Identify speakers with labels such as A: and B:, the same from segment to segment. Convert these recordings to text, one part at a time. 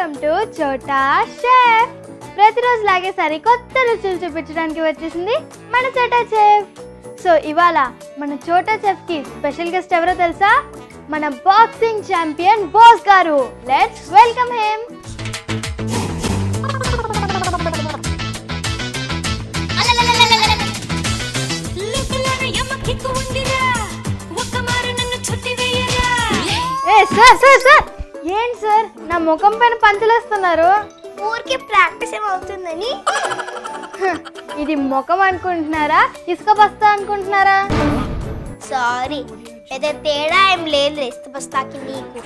A: Welcome to చోటా chef ప్రతిరోజు లాగే సరికొత్త రుచులు చూపించడానికి వచ్చేసింది మన చోటా చెఫ్ సో ఇవాళ మన చోటా చెఫ్ కి స్పెషల్ గెస్ట్ ఎవరో తెలుసా మన బాక్సింగ్ ఛాంపియన్ బాస్ గారు లెట్స్ వెల్కమ్ హిమ్ ఏ సార్ సార్ సార్ ఏంటి సార్ నా ముఖం పైన పంచలేస్తున్నారు
B: ఊరికి ప్రాక్టీస్ ఏమవుతుందని
A: హ, ఇది ముఖం అనుకుంటున్నారా ఇసుక బస్తా అనుకుంటున్నారా
B: సారీ ఏదో తేడా ఏం లేదు ఇస్త బస్తాకి నీకు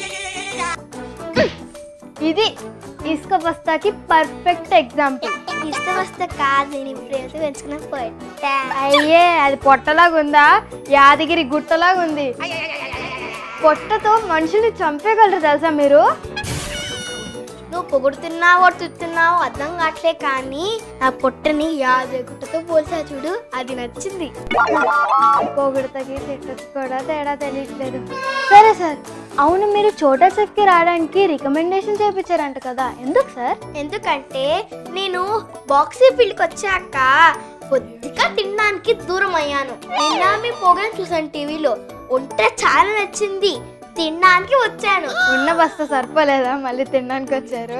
A: ఇది ఇసుక బస్తాకి పర్ఫెక్ట్ ఎగ్జాంపుల్
B: ఇస్త బస్తా కాదు నేను ప్రేమతో పెంచుకున్న పొట్ట
A: అయ్యే అది పొట్టలాగా ఉందా యాదగిరి గుట్టలాగా ఉంది పొట్టతో మనుషుల్ని చంపేయగలరు తెలుసా మీరు
B: నువ్వు పొగుడుతున్నావు కొడుతున్నావు అర్థం కావట్లే కానీ నా పొట్టని యాదే గుట్టతో పోల్చా చూడు అది నచ్చింది
A: పొగుడతకి తిట్టకు కూడా తేడా తెలియట్లేదు సరే సార్ అవును మీరు చోటా చెఫ్కి రావడానికి రికమెండేషన్ చేయించారంట కదా ఎందుకు సార్
B: ఎందుకంటే నేను బాక్సింగ్ ఫీల్డ్కి వచ్చాక కొద్దిగా తినడానికి దూరం అయ్యాను నిన్న మీ ప్రోగ్రామ్ చూసాను టీవీలో వంట చాలా నచ్చింది తినడానికి వచ్చాను
A: ఉన్న బస్తా సరిపోలేదా మళ్ళీ తినడానికి వచ్చారు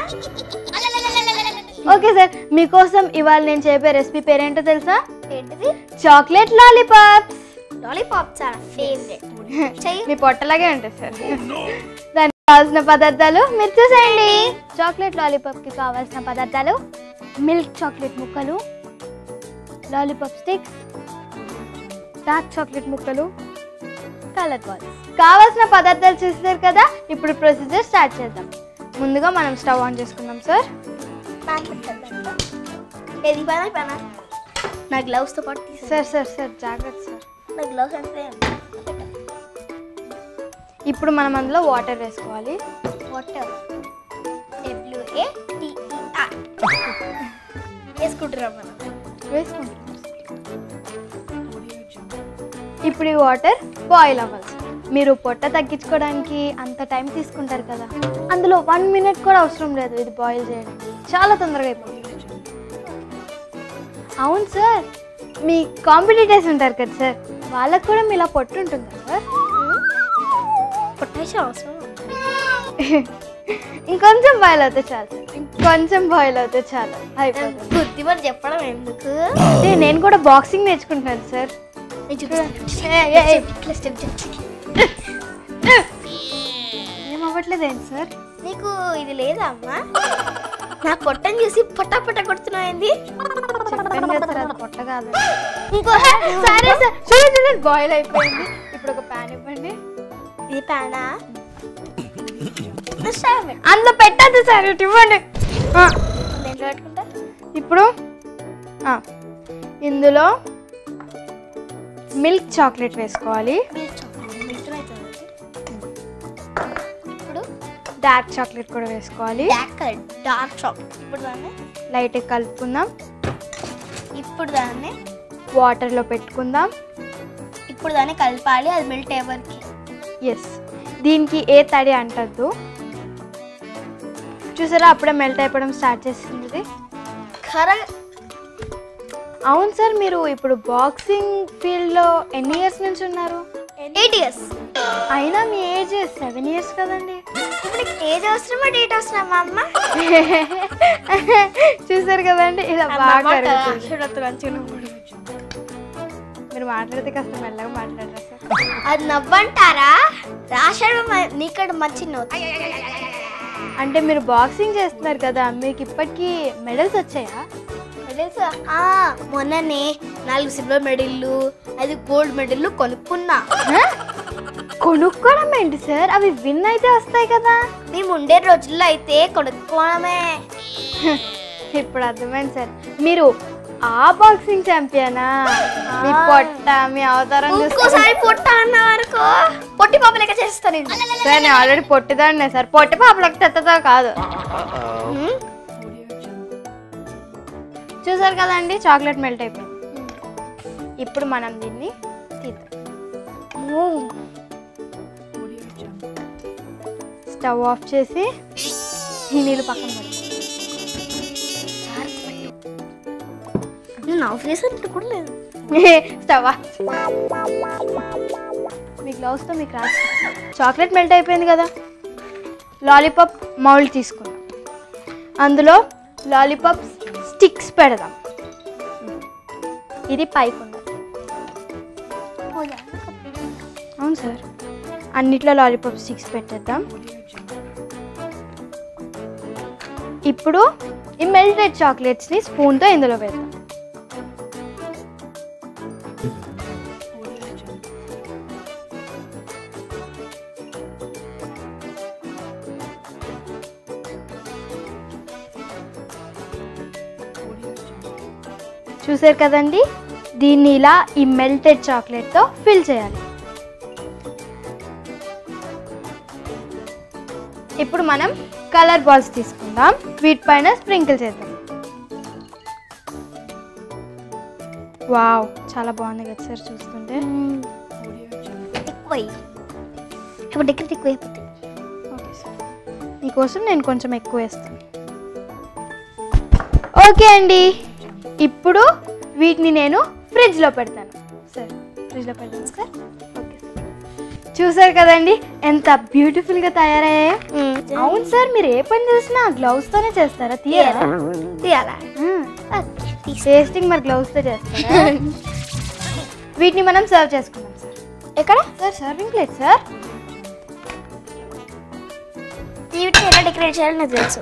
A: ఓకే సార్ మీకోసం ఇవాళ నేను చెప్పే రెసిపీ పేరేంటో తెలుసా
B: ఏంటిది
A: చాక్లెట్ లాలీపాప్స్
B: లాలీపాప్ చాలా ఫేవరెట్ చెయ్యి
A: మీ పొట్టలాగే ఉంటుంది సార్ దానికి కావాల్సిన పదార్థాలు మీరు చూసేయండి చాక్లెట్ లాలీపాప్కి కావాల్సిన పదార్థాలు మిల్క్ చాక్లెట్ ముక్కలు లాలీపాప్ స్టిక్స్ డార్క్ చాక్లెట్ ముక్కలు కలర్ బాల్స్ కావాల్సిన పదార్థాలు చూసారు కదా ఇప్పుడు ప్రొసీజర్ స్టార్ట్ చేద్దాం ముందుగా మనం స్టవ్ ఆన్ చేసుకుందాం సార్
B: నాకు పెట్టద్దా? ఏది పైన పైన నా గ్లౌస్తో పాటు తీసా
A: సార్ సార్ సార్ జాగ్రత్త సార్
B: నా గ్లౌస్ అంటే
A: ఇప్పుడు మనం అందులో వాటర్ వేసుకోవాలి
B: వాటర్ డబ్ల్యూఏ టిఈఆర్ వేసుకుంటున్నాం మనం
A: వేసుకుంటాం ఇప్పుడు ఈ వాటర్ బాయిల్ అవ్వాలి మీరు పొట్ట తగ్గించుకోవడానికి అంత టైం తీసుకుంటారు కదా అందులో వన్ మినిట్ కూడా అవసరం లేదు ఇది బాయిల్ చేయడానికి చాలా తొందరగా అయిపోతుంది అవును సార్ మీ కాంపిటీటర్స్ ఉంటారు కదా సార్ వాళ్ళకు కూడా మీలా పొట్టు ఉంటుందా సార్
B: పొట్టేసి అవసరం
A: ఇంకొంచెం బాయిల్ అవుతే చాలు సార్ ఇంకొంచెం బాయిల్ అవుతే చాలు అయిపోతుంది
B: బుద్ధి మరి చెప్పడం ఎందుకు
A: అంటే నేను కూడా బాక్సింగ్ నేర్చుకుంటున్నాను సార్
B: నేను చూపిస్తాను
A: ఏ, ఏ, ఏ.
B: ఇట్లా step చెప్పు.
A: ఏం అవ్వట్లేదు ఏంటి సార్
B: నీకు ఇది లేదా అమ్మా నా పొట్టని చూసి పొట్ట పొట్ట కొడుతున్నావు ఏంది
A: చెప్పాను కదా సార్ అది పొట్ట కాదు
B: ఇంకో
A: సరే సార్ చూడండి చూడండి బాయిల్ అయిపోయింది ఇప్పుడు ఒక ప్యాన్ ఇవ్వండి
B: ఇది ప్యానా స్టవ్ పెట్టు.
A: అందులో పెట్టద్దు సార్ ఇటు ఇవ్వండి ఆ,
B: దేంట్లో పెట్టుకుంటా
A: ఇప్పుడు ఆ, ఇందులో మిల్క్ చాక్లెట్ వేసుకోవాలి
B: మిల్క్ చాక్లెట్ మిల్క్ అవుతుంది ఇప్పుడు
A: డార్క్ చాక్లెట్ కూడా వేసుకోవాలి
B: డార్క్ డార్క్ చాక్లెట్ ఇప్పుడు దాన్ని
A: లైట్గా కలుపుకుందాం
B: ఇప్పుడు దాన్ని
A: వాటర్లో పెట్టుకుందాం
B: ఇప్పుడు దాన్ని కలపాలి అది మెల్ట్ అయ్యేవరకు
A: ఎస్ దీనికి ఏ తడి అంటద్దు చూసారా అప్పుడే మెల్ట్ అయిపోవడం స్టార్ట్ చేసింది ఇది
B: కర
A: అవును సార్ మీరు ఇప్పుడు బాక్సింగ్ ఫీల్డ్లో ఎన్ని ఇయర్స్ నుంచి ఉన్నారు
B: ఎయిట్ ఇయర్స్
A: అయినా మీ ఏజ్ సెవెన్ ఇయర్స్ కదండి
B: ఇప్పుడు ఏజ్ అవసరమా డేట్ అవసరమా అమ్మ
A: చూసారు కదండి ఇలా బాగా కరుగుతుంది.
B: మంచిగా
A: మీరు మాట్లాడితే కాస్త మెల్లగా మాట్లాడరా సార్
B: అది నవ్వంటారా రాశాడు నీకడ మంచి నవ్వు
A: అంటే మీరు బాక్సింగ్ చేస్తున్నారు కదా మీకు ఇప్పటికీ మెడల్స్ వచ్చాయా
B: తెలుసా ఆ, మొన్ననే నాలుగు సిల్వర్ మెడల్లు ఐదు గోల్డ్ మెడల్లు కొనుక్కున్నా
A: హ? కొనుక్కోవడం ఏంటి సార్ అవి విన్ అయితే వస్తాయి కదా
B: మేము ఉండే రోజుల్లో అయితే కొనుక్కోవడమే
A: ఇప్పుడు అర్థమైంది సార్ మీరు ఆ బాక్సింగ్ ఛాంపియనా మీ పొట్ట మీ అవతారం చూస్తే
B: ఇంకోసారి పొట్ట అన్న వరకు పొట్టి పాప లెక్క చేస్తాను నేను.
A: సార్ నేను ఆల్రెడీ పొట్టిదాన్నే సార్ పొట్టి పాపలకు తెత్తతో కాదు
B: హ్మ్?
A: చూసారు కదండి చాక్లెట్ మెల్ట్ అయిపోయింది ఇప్పుడు మనం దీన్ని తీద్దాం స్టవ్ ఆఫ్ చేసి ఈ నీళ్ళు పక్కన పెడతాం
B: నేను ఆఫ్ చేసినట్టు కూడా లేదు
A: స్టవా మీ గ్లౌస్తో మీకు రాసి చాక్లెట్ మెల్ట్ అయిపోయింది కదా లాలీపాప్ మౌల్డ్ తీసుకున్నాం అందులో లాలీపాప్ స్టిక్స్ పెడదాం ఇది పైకి ఉన్నది అవును సార్ అన్నిట్లో లాలీపాప్ స్టిక్స్ పెట్టేద్దాం ఇప్పుడు ఈ మెల్టెడ్ చాక్లెట్స్ని స్పూన్తో ఇందులో వేద్దాం చూసారు కదండి దీన్ని ఇలా ఈ మెల్టెడ్ చాక్లెట్తో ఫిల్ చేయాలి ఇప్పుడు మనం కలర్ బాల్స్ తీసుకుందాం వీటిపైన స్ప్రింకిల్ చేద్దాం వావ్ చాలా బాగుంది కదా సార్ చూస్తుంటే
B: ఎక్కువ ఇప్పుడు డెకరేట్ ఎక్కువ అయిపోతాయి
A: ఓకే సార్ మీకోసం నేను కొంచెం ఎక్కువ వేస్తాను ఓకే అండి ఇప్పుడు వీటిని నేను ఫ్రిడ్జ్లో పెడతాను సార్ ఫ్రిడ్జ్లో పెడతాను సార్ ఓకే సార్ చూసారు కదండి ఎంత బ్యూటిఫుల్గా తయారయ్యాయో అవును సార్ మీరు ఏ పని చేసినా గ్లౌస్తోనే చేస్తారా తీయరా
B: తీయాలా
A: టేస్టింగ్ మరి గ్లౌస్తో చేస్తారా వీటిని మనం సర్వ్ చేసుకుందాం సార్ ఎక్కడ సార్ సర్వింగ్ ప్లేట్ సార్
B: వీటిని ఎలా డెకరేట్ చేయాలో నాకు తెలుసు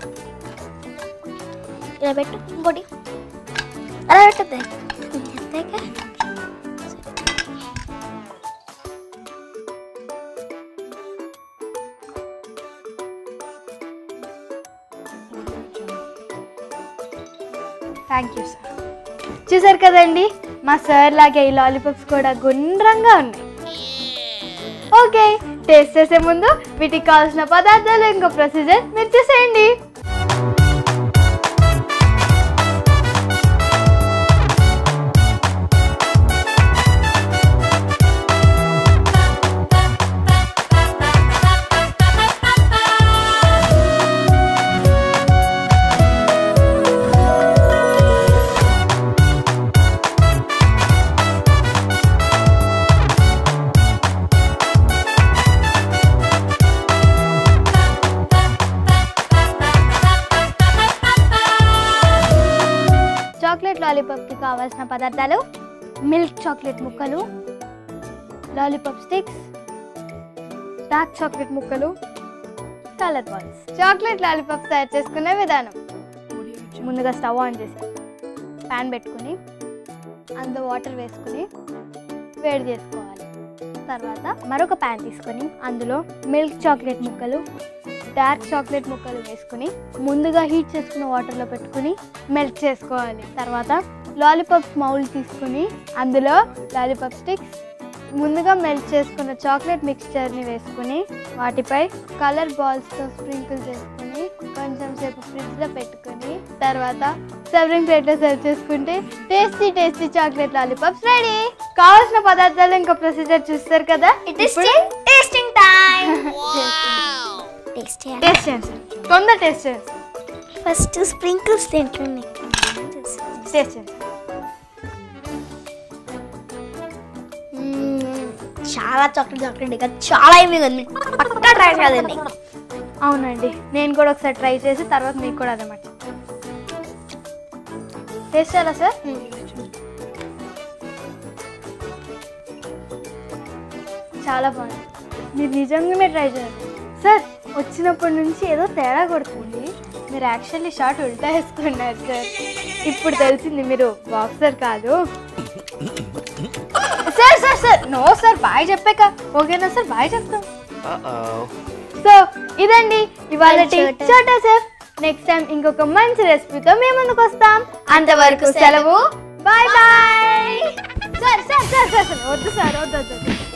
B: ఇలా పెట్టు ఇంకోటి అలా పెట్టద్దు
A: థ్యాంక్ యూ సార్ చూసారు కదండి మా సార్ లాగే ఈ లాలీపాప్స్ కూడా గుండ్రంగా ఉన్నాయి ఓకే టేస్ట్ చేసే ముందు వీటికి కావాల్సిన పదార్థాలు ఇంకో ప్రొసీజర్ మీరు చూసేయండి చాక్లెట్ లాలీపాప్కి కావాల్సిన పదార్థాలు మిల్క్ చాక్లెట్ ముక్కలు లాలీపాప్ స్టిక్స్ డార్క్ చాక్లెట్ ముక్కలు కలర్ బాల్స్ చాక్లెట్ లాలీపాప్ తయారు చేసుకునే విధానం ముందుగా స్టవ్ ఆన్ చేసి ప్యాన్ పెట్టుకుని అందులో వాటర్ వేసుకుని వేడి చేసుకోవాలి తర్వాత మరొక ప్యాన్ తీసుకొని అందులో మిల్క్ చాక్లెట్ ముక్కలు డార్క్ చాక్లెట్ ముక్కలు వేసుకుని ముందుగా హీట్ చేసుకున్న వాటర్లో పెట్టుకుని మెల్ట్ చేసుకోవాలి తర్వాత లాలీపాప్ మౌల్ తీసుకుని అందులో లాలీపాప్ స్టిక్స్ ముందుగా మెల్ట్ చేసుకున్న చాక్లెట్ మిక్స్చర్ని వేసుకుని వాటిపై కలర్ బాల్స్తో స్ప్రింకిల్ చేసుకుని కొంచెం సేపు ఫ్రిడ్జ్లో పెట్టుకుని తర్వాత సర్వింగ్ ప్లేట్లో సర్వ్ చేసుకుంటే tasty tasty chocolate lollipops ready కావాల్సిన పదార్థాలు ఇంకా ప్రొసీజర్ చూస్తారు కదా
B: it is tasting time taste చేయాలి
A: టేస్ట్ చేయండి సార్ తొందర టేస్ట్ చేయండి సార్
B: ఫస్ట్ స్ప్రింకిల్స్ తింటుంది
A: టేస్ట్ చేయండి
B: చాలా చాక్లెట్ చాక్లెట్ ఇంకా చాలా ఏమి ఉంది పక్కా ట్రై చేయాలండి
A: అవునండి నేను కూడా ఒకసారి ట్రై చేసి తర్వాత మీకు కూడా అదే మాట టేస్ట్ చేయాలా సార్ చాలా బాగుంది మీరు నిజంగానే ట్రై చేయండి సార్ వచ్చినప్పటి నుంచి ఏదో తేడా కొడుతుంది మీరు యాక్చువల్లీ షార్ట్ ఉల్టా వేసుకున్నారు సార్ ఇప్పుడు తెలిసింది మీరు బాక్సర్ కాదు sir sir sir no sir bye చెప్పాక ఓకేనా సార్ బాయ్ చెప్తాం సో ఇదండి ఇవాళ
B: Choटा.
A: చోటా సార్ నెక్స్ట్ టైం ఇంకొక మంచి రెసిపీతో మేము ముందుకు వస్తాం అంతవరకు సెలవు bye bye sir sir sir sir sir వద్దు సార్ వద్దు వద్దు, వద్దు